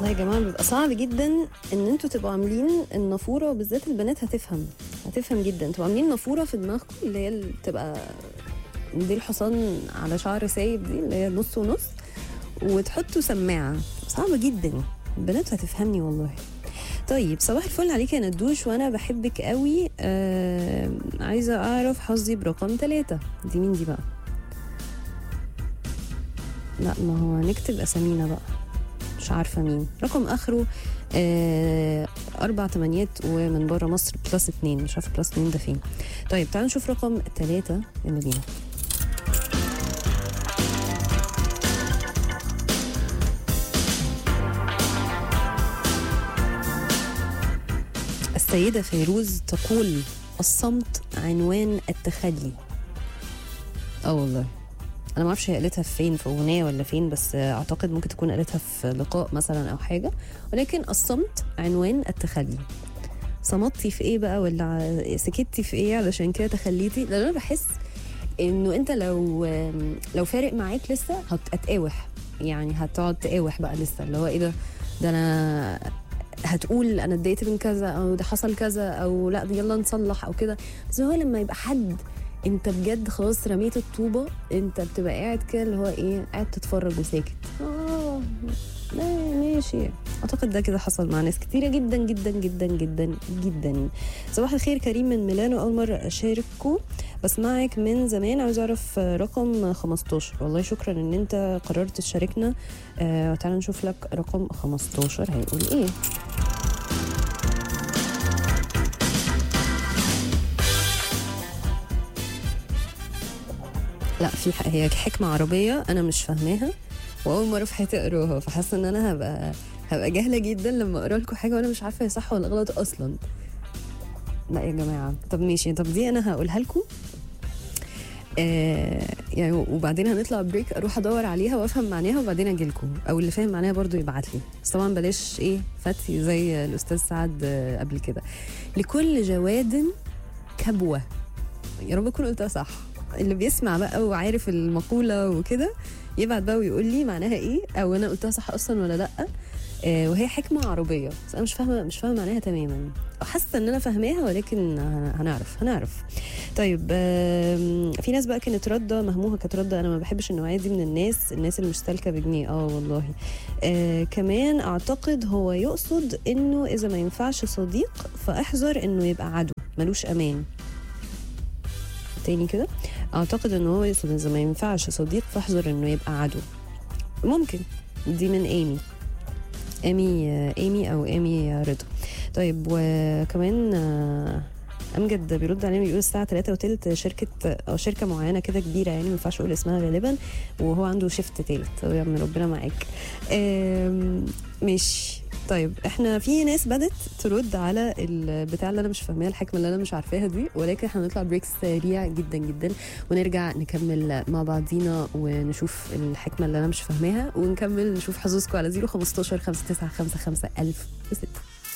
والله يا جماعه بيبقى صعب جدا ان انتوا تبقوا عاملين النافوره وبالذات البنات هتفهم هتفهم جدا تبقوا عاملين نافوره في دماغكم اللي هي اللي بتبقى دي الحصان على شعر سايب دي اللي هي نص ونص وتحطوا سماعه صعبه جدا البنات هتفهمني والله طيب صباح الفل عليك يا ندوش وانا بحبك قوي آه عايزه اعرف حظي برقم ثلاثة دي مين دي بقى لا ما هو نكتب اسامينا بقى مش عارفه مين رقم اخره آه اربع تمانيات ومن بره مصر بلس اتنين مش عارفه بلس اتنين ده فين طيب تعالوا نشوف رقم ثلاثة يلا بينا السيدة فيروز تقول الصمت عنوان التخلي اه والله انا ما اعرفش هي قالتها فين في اغنيه ولا فين بس اعتقد ممكن تكون قالتها في لقاء مثلا او حاجه ولكن الصمت عنوان التخلي صمتي في ايه بقى ولا سكتي في ايه علشان كده تخليتي لان انا بحس انه انت لو لو فارق معاك لسه هتقاوح يعني هتقعد تقاوح بقى لسه اللي هو ايه ده ده انا هتقول انا اتضايقت من كذا او ده حصل كذا او لا يلا نصلح او كده بس هو لما يبقى حد انت بجد خلاص رميت الطوبه انت بتبقى قاعد كده اللي هو ايه قاعد تتفرج وساكت اه لا ماشي اعتقد ده كده حصل مع ناس كتيره جدا جدا جدا جدا جدا صباح الخير كريم من ميلانو اول مره اشارككم بسمعك من زمان عاوز اعرف رقم 15 والله شكرا ان انت قررت تشاركنا آه تعال نشوف لك رقم 15 هيقول ايه لا في هي حكمه عربيه انا مش فاهماها واول مره في حياتي اقراها فحاسه ان انا هبقى هبقى جاهله جدا لما اقرا لكم حاجه وانا مش عارفه هي صح ولا غلط اصلا لا يا جماعه طب ماشي طب دي انا هقولها لكم آه يعني وبعدين هنطلع بريك اروح ادور عليها وافهم معناها وبعدين اجي لكم او اللي فاهم معناها برضو يبعت لي بس طبعا بلاش ايه فتي زي الاستاذ سعد آه قبل كده لكل جواد كبوه يا رب اكون قلتها صح اللي بيسمع بقى وعارف المقوله وكده يبعت بقى ويقول لي معناها ايه او انا قلتها صح اصلا ولا لا آه وهي حكمه عربيه بس انا مش فاهمه مش فاهمه معناها تماما حاسه ان انا فاهماها ولكن هنعرف هنعرف طيب آه في ناس بقى كانت رده مهمومه كانت رده انا ما بحبش النوعيه دي من الناس الناس اللي مش سالكه بجنيه اه والله آه كمان اعتقد هو يقصد انه اذا ما ينفعش صديق فاحذر انه يبقى عدو ملوش امان تاني كده اعتقد ان هو يقصد اذا ما ينفعش صديق فاحذر انه يبقى عدو ممكن دي من ايمي ايمي ايمي او ايمي رضا طيب وكمان امجد بيرد علينا بيقول الساعه 3 وتلت شركه او شركه معينه كده كبيره يعني ما ينفعش اقول اسمها غالبا وهو عنده شيفت تالت يا من ربنا معاك ماشي طيب احنا في ناس بدت ترد على البتاع اللي انا مش فاهماها الحكمه اللي انا مش عارفاها دي ولكن احنا هنطلع بريك سريع جدا جدا ونرجع نكمل مع بعضينا ونشوف الحكمه اللي انا مش فاهماها ونكمل نشوف حظوظكم على 015 595 1006